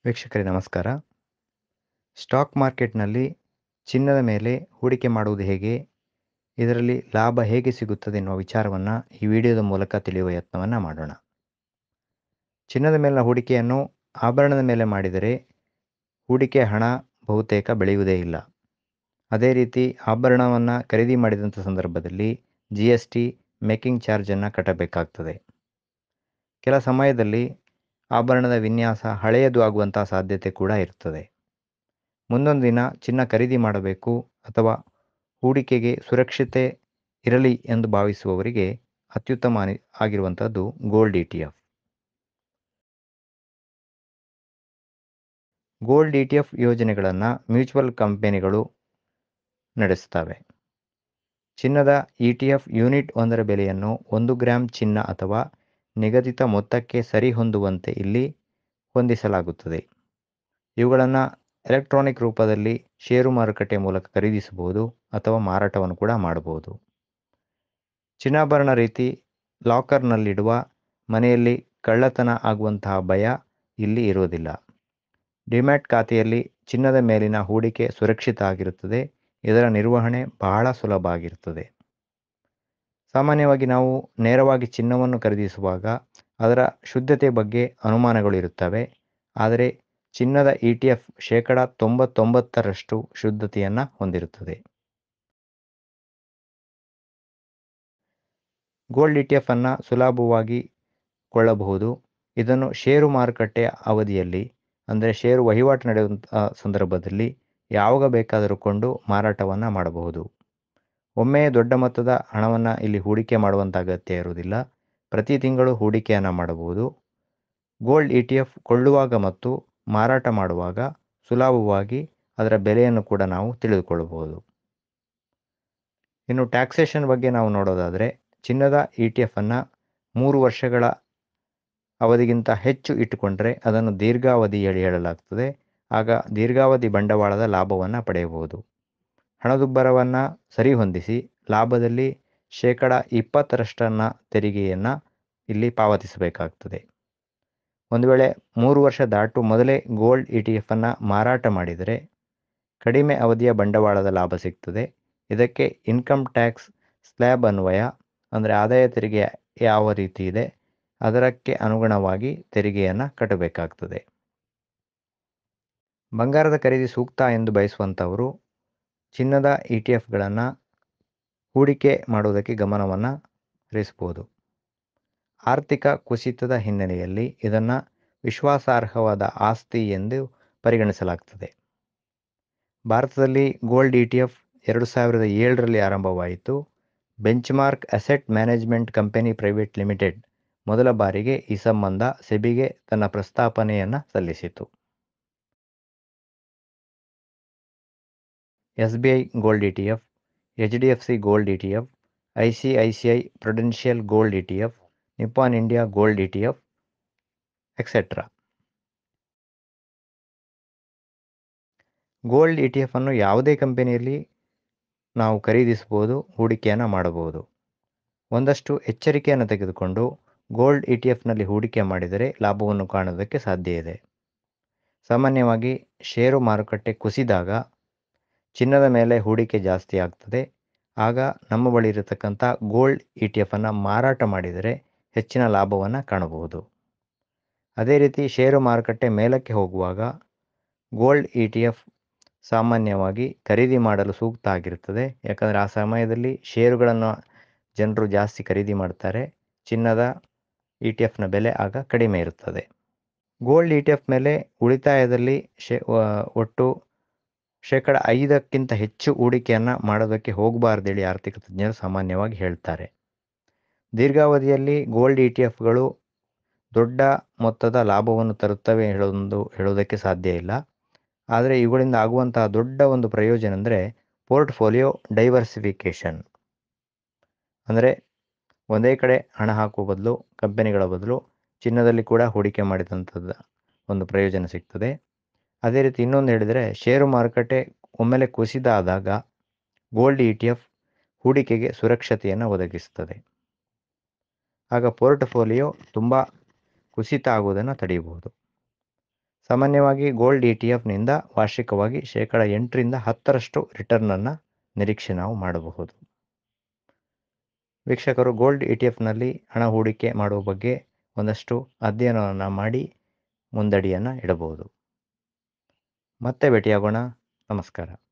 ವೀಕ್ಷಕರೇ ನಮಸ್ಕಾರ ಸ್ಟಾಕ್ ಮಾರ್ಕೆಟ್ನಲ್ಲಿ ಚಿನ್ನದ ಮೇಲೆ ಹೂಡಿಕೆ ಮಾಡುವುದು ಹೇಗೆ ಇದರಲ್ಲಿ ಲಾಭ ಹೇಗೆ ಸಿಗುತ್ತದೆ ಎನ್ನುವ ವಿಚಾರವನ್ನು ಈ ವಿಡಿಯೋದ ಮೂಲಕ ತಿಳಿಯುವ ಯತ್ನವನ್ನು ಮಾಡೋಣ ಚಿನ್ನದ ಮೇಲಿನ ಹೂಡಿಕೆಯನ್ನು ಆಭರಣದ ಮೇಲೆ ಮಾಡಿದರೆ ಹೂಡಿಕೆ ಹಣ ಬಹುತೇಕ ಬೆಳೆಯುವುದೇ ಇಲ್ಲ ಅದೇ ರೀತಿ ಆಭರಣವನ್ನು ಖರೀದಿ ಮಾಡಿದಂಥ ಸಂದರ್ಭದಲ್ಲಿ ಜಿ ಎಸ್ ಟಿ ಮೇಕಿಂಗ್ ಚಾರ್ಜನ್ನು ಕಟ್ಟಬೇಕಾಗ್ತದೆ ಕೆಲ ಸಮಯದಲ್ಲಿ ಆಭರಣದ ವಿನ್ಯಾಸ ಹಳೆಯದು ಆಗುವಂಥ ಸಾಧ್ಯತೆ ಕೂಡ ಇರ್ತದೆ ಮುಂದೊಂದು ದಿನ ಚಿನ್ನ ಖರೀದಿ ಮಾಡಬೇಕು ಅಥವಾ ಹೂಡಿಕೆಗೆ ಸುರಕ್ಷತೆ ಇರಲಿ ಎಂದು ಭಾವಿಸುವವರಿಗೆ ಅತ್ಯುತ್ತಮ ಅನಿ ಆಗಿರುವಂಥದ್ದು gold E T F gold E T F ಯೋಜನೆಗಳನ್ನು ಮ್ಯೂಚುವಲ್ ಕಂಪೆನಿಗಳು ನಡೆಸ್ತವೆ ಚಿನ್ನದ ಇ ಟಿ ಎಫ್ ಯೂನಿಟ್ ಒಂದರ ಬೆಲೆಯನ್ನು ಒಂದು ಗ್ರಾಮ್ ಚಿನ್ನ ಅಥವಾ ನಿಗದಿತ ಮೊತ್ತಕ್ಕೆ ಸರಿಹೊಂದುವಂತೆ ಇಲ್ಲಿ ಹೊಂದಿಸಲಾಗುತ್ತದೆ ಇವುಗಳನ್ನು ಎಲೆಕ್ಟ್ರಾನಿಕ್ ರೂಪದಲ್ಲಿ ಷೇರು ಮಾರುಕಟ್ಟೆ ಮೂಲಕ ಖರೀದಿಸಬಹುದು ಅಥವಾ ಮಾರಾಟವನ್ನು ಕೂಡ ಮಾಡಬಹುದು ಚಿನ್ನಾಭರಣ ರೀತಿ ಲಾಕರ್ನಲ್ಲಿಡುವ ಮನೆಯಲ್ಲಿ ಕಳ್ಳತನ ಆಗುವಂತಹ ಭಯ ಇಲ್ಲಿ ಇರುವುದಿಲ್ಲ ಡಿಮ್ಯಾಟ್ ಖಾತೆಯಲ್ಲಿ ಚಿನ್ನದ ಮೇಲಿನ ಹೂಡಿಕೆ ಸುರಕ್ಷಿತ ಆಗಿರುತ್ತದೆ ಇದರ ನಿರ್ವಹಣೆ ಬಹಳ ಸುಲಭ ಆಗಿರುತ್ತದೆ ಸಾಮಾನ್ಯವಾಗಿ ನಾವು ನೇರವಾಗಿ ಚಿನ್ನವನ್ನು ಖರೀದಿಸುವಾಗ ಅದರ ಶುದ್ಧತೆ ಬಗ್ಗೆ ಅನುಮಾನಗಳು ಇರುತ್ತವೆ ಆದರೆ ಚಿನ್ನದ ಇ ಟಿ ಎಫ್ ಶೇಕಡ ತೊಂಬತ್ತೊಂಬತ್ತರಷ್ಟು ಶುದ್ಧತೆಯನ್ನು ಹೊಂದಿರುತ್ತದೆ ಗೋಲ್ಡ್ ಇ ಟಿ ಎಫ್ ಅನ್ನು ಸುಲಭವಾಗಿ ಕೊಳ್ಳಬಹುದು ಇದನ್ನು ಷೇರು ಮಾರುಕಟ್ಟೆಯ ಅವಧಿಯಲ್ಲಿ ಅಂದರೆ ಷೇರು ವಹಿವಾಟು ನಡೆಯುವಂಥ ಸಂದರ್ಭದಲ್ಲಿ ಯಾವಾಗ ಬೇಕಾದರೂ ಕೊಂಡು ಮಾರಾಟವನ್ನು ಮಾಡಬಹುದು ಒಮ್ಮೆ ದೊಡ್ಡ ಮೊತ್ತದ ಹಣವನ್ನು ಇಲ್ಲಿ ಹೂಡಿಕೆ ಮಾಡುವಂಥ ಅಗತ್ಯ ಇರುವುದಿಲ್ಲ ಪ್ರತಿ ತಿಂಗಳು ಹೂಡಿಕೆಯನ್ನು ಮಾಡಬಹುದು ಗೋಲ್ಡ್ ಇ ಟಿ ಎಫ್ ಕೊಳ್ಳುವಾಗ ಮತ್ತು ಮಾರಾಟ ಮಾಡುವಾಗ ಸುಲಭವಾಗಿ ಅದರ ಬೆಲೆಯನ್ನು ಕೂಡ ನಾವು ತಿಳಿದುಕೊಳ್ಳಬಹುದು ಇನ್ನು ಟ್ಯಾಕ್ಸೇಷನ್ ಬಗ್ಗೆ ನಾವು ನೋಡೋದಾದರೆ ಚಿನ್ನದ ಇ ಟಿ ಎಫನ್ನು ಮೂರು ವರ್ಷಗಳ ಅವಧಿಗಿಂತ ಹೆಚ್ಚು ಇಟ್ಟುಕೊಂಡರೆ ಅದನ್ನು ದೀರ್ಘಾವಧಿ ಹೇಳಿ ಹೇಳಲಾಗ್ತದೆ ಆಗ ದೀರ್ಘಾವಧಿ ಬಂಡವಾಳದ ಲಾಭವನ್ನು ಪಡೆಯಬಹುದು ಹಣದುಬ್ಬರವನ್ನು ಸರಿಹೊಂದಿಸಿ ಲಾಭದಲ್ಲಿ ಶೇಕಡ ಇಪ್ಪತ್ತರಷ್ಟನ್ನು ತೆರಿಗೆಯನ್ನು ಇಲ್ಲಿ ಪಾವತಿಸಬೇಕಾಗ್ತದೆ ಒಂದು ವೇಳೆ ಮೂರು ವರ್ಷ ದಾಟು ಮೊದಲೇ ಗೋಲ್ಡ್ ಇ ಟಿ ಎಫನ್ನು ಮಾರಾಟ ಮಾಡಿದರೆ ಕಡಿಮೆ ಅವಧಿಯ ಬಂಡವಾಳದ ಲಾಭ ಸಿಗ್ತದೆ ಇದಕ್ಕೆ ಇನ್ಕಮ್ ಟ್ಯಾಕ್ಸ್ ಸ್ಲ್ಯಾಬ್ ಅನ್ವಯ ಅಂದರೆ ಆದಾಯ ತೆರಿಗೆ ಯಾವ ರೀತಿ ಇದೆ ಅದಕ್ಕೆ ಅನುಗುಣವಾಗಿ ತೆರಿಗೆಯನ್ನು ಕಟ್ಟಬೇಕಾಗ್ತದೆ ಬಂಗಾರದ ಖರೀದಿ ಸೂಕ್ತ ಎಂದು ಬಯಸುವಂಥವರು ಚಿನ್ನದ ಇ ಟಿ ಎಫ್ಗಳನ್ನು ಹೂಡಿಕೆ ಮಾಡುವುದಕ್ಕೆ ಗಮನವನ್ನು ಹರಿಸ್ಬೋದು ಆರ್ಥಿಕ ಕುಸಿತದ ಹಿನ್ನೆಲೆಯಲ್ಲಿ ಇದನ್ನು ವಿಶ್ವಾಸಾರ್ಹವಾದ ಆಸ್ತಿ ಎಂದು ಪರಿಗಣಿಸಲಾಗ್ತದೆ ಭಾರತದಲ್ಲಿ ಗೋಲ್ಡ್ ಇ ಟಿ ಎಫ್ ಎರಡು ಸಾವಿರದ ಏಳರಲ್ಲಿ ಆರಂಭವಾಯಿತು benchmark asset management company private limited ಮೊದಲ ಬಾರಿಗೆ ಈ ಸಂಬಂಧ ಸೆಬಿಗೆ ತನ್ನ ಪ್ರಸ್ತಾಪನೆಯನ್ನು ಸಲ್ಲಿಸಿತು S B I gold E T F H D F C gold E T F I C I C I prudential gold E T F Nippon India gold E T F etcetera gold E T F ಅನ್ನು ಯಾವುದೇ ಕಂಪನಿಯಲ್ಲಿ ನಾವು ಖರೀದಿಸಬಹುದು ಹೂಡಿಕೆಯನ್ನು ಮಾಡಬಹುದು ಒಂದಷ್ಟು ಎಚ್ಚರಿಕೆಯನ್ನು ತೆಗೆದುಕೊಂಡು ಗೋಲ್ಡ್ ಇ ಟಿ ಎಫ್ನಲ್ಲಿ ಹೂಡಿಕೆ ಮಾಡಿದರೆ ಲಾಭವನ್ನು ಕಾಣೋದಕ್ಕೆ ಸಾಧ್ಯ ಇದೆ ಸಾಮಾನ್ಯವಾಗಿ ಷೇರು ಮಾರುಕಟ್ಟೆ ಕುಸಿದಾಗ ಚಿನ್ನದ ಮೇಲೆ ಹೂಡಿಕೆ ಜಾಸ್ತಿ ಆಗ್ತದೆ ಆಗ ನಮ್ಮ ಬಳಿ ಇರತಕ್ಕಂಥ ಗೋಲ್ಡ್ ಇ ಟಿ ಎಫನ್ನು ಮಾರಾಟ ಮಾಡಿದರೆ ಹೆಚ್ಚಿನ ಲಾಭವನ್ನು ಕಾಣಬಹುದು ಅದೇ ರೀತಿ ಷೇರು ಮಾರುಕಟ್ಟೆ ಮೇಲಕ್ಕೆ ಹೋಗುವಾಗ ಗೋಲ್ಡ್ ಇ ಟಿ ಎಫ್ ಸಾಮಾನ್ಯವಾಗಿ ಖರೀದಿ ಮಾಡಲು ಸೂಕ್ತ ಆಗಿರುತ್ತದೆ ಯಾಕಂದರೆ ಆ ಸಮಯದಲ್ಲಿ ಷೇರುಗಳನ್ನು ಜನರು ಜಾಸ್ತಿ ಖರೀದಿ ಮಾಡ್ತಾರೆ ಚಿನ್ನದ ಇ ಟಿ ಎಫ್ನ ಬೆಲೆ ಆಗ ಕಡಿಮೆ ಇರುತ್ತದೆ ಗೋಲ್ಡ್ ಇ ಟಿ ಎಫ್ ಮೇಲೆ ಉಳಿತಾಯದಲ್ಲಿ ಶೇ ಒಟ್ಟು ಶೇಕಡ ಐದಕ್ಕಿಂತ ಹೆಚ್ಚು ಹೂಡಿಕೆಯನ್ನು ಮಾಡೋದಕ್ಕೆ ಹೋಗಬಾರ್ದೇಳಿ ಆರ್ಥಿಕ ತಜ್ಞರು ಸಾಮಾನ್ಯವಾಗಿ ಹೇಳ್ತಾರೆ ದೀರ್ಘಾವಧಿಯಲ್ಲಿ ಗೋಲ್ಡ್ ಇ ಟಿ ಎಫ್ಗಳು ದೊಡ್ಡ ಮೊತ್ತದ ಲಾಭವನ್ನು ತರುತ್ತವೆ ಹೇಳೊಂದು ಹೇಳೋದಕ್ಕೆ ಸಾಧ್ಯ ಇಲ್ಲ ಆದರೆ ಇವುಗಳಿಂದ ಆಗುವಂತಹ ದೊಡ್ಡ ಒಂದು ಪ್ರಯೋಜನ ಅಂದರೆ ಪೋರ್ಟ್ಫೋಲಿಯೋ ಡೈವರ್ಸಿಫಿಕೇಷನ್ ಅಂದರೆ ಒಂದೇ ಕಡೆ ಹಣ ಹಾಕುವ ಬದಲು ಕಂಪನಿಗಳ ಬದಲು ಚಿನ್ನದಲ್ಲಿ ಕೂಡ ಹೂಡಿಕೆ ಮಾಡಿದಂಥದ್ದು ಒಂದು ಪ್ರಯೋಜನ ಸಿಗ್ತದೆ ಅದೇ ರೀತಿ ಇನ್ನೊಂದು ಹೇಳಿದರೆ ಷೇರು ಮಾರುಕಟ್ಟೆ ಒಮ್ಮೆಲೆ ಕುಸಿದಾದಾಗ ಗೋಲ್ಡ್ ಇ ಟಿ ಎಫ್ ಹೂಡಿಕೆಗೆ ಸುರಕ್ಷತೆಯನ್ನು ಒದಗಿಸುತ್ತದೆ ಆಗ ಪೋರ್ಟ್ಫೋಲಿಯೋ ತುಂಬ ಕುಸಿತ ಆಗುವುದನ್ನು ತಡೆಯಬಹುದು ಸಾಮಾನ್ಯವಾಗಿ ಗೋಲ್ಡ್ ಇ ಟಿ ಎಫ್ನಿಂದ ವಾರ್ಷಿಕವಾಗಿ ಶೇಕಡ ಎಂಟರಿಂದ ಹತ್ತರಷ್ಟು ರಿಟರ್ನನ್ನು ನಿರೀಕ್ಷೆ ನಾವು ಮಾಡಬಹುದು ವೀಕ್ಷಕರು ಗೋಲ್ಡ್ ಇ ಟಿ ಎಫ್ನಲ್ಲಿ ಹಣ ಹೂಡಿಕೆ ಮಾಡುವ ಬಗ್ಗೆ ಒಂದಷ್ಟು ಅಧ್ಯಯನವನ್ನು ಮಾಡಿ ಮುಂದಡಿಯನ್ನು ಇಡಬಹುದು ಮತ್ತೆ ಭೇಟಿಯಾಗೋಣ ನಮಸ್ಕಾರ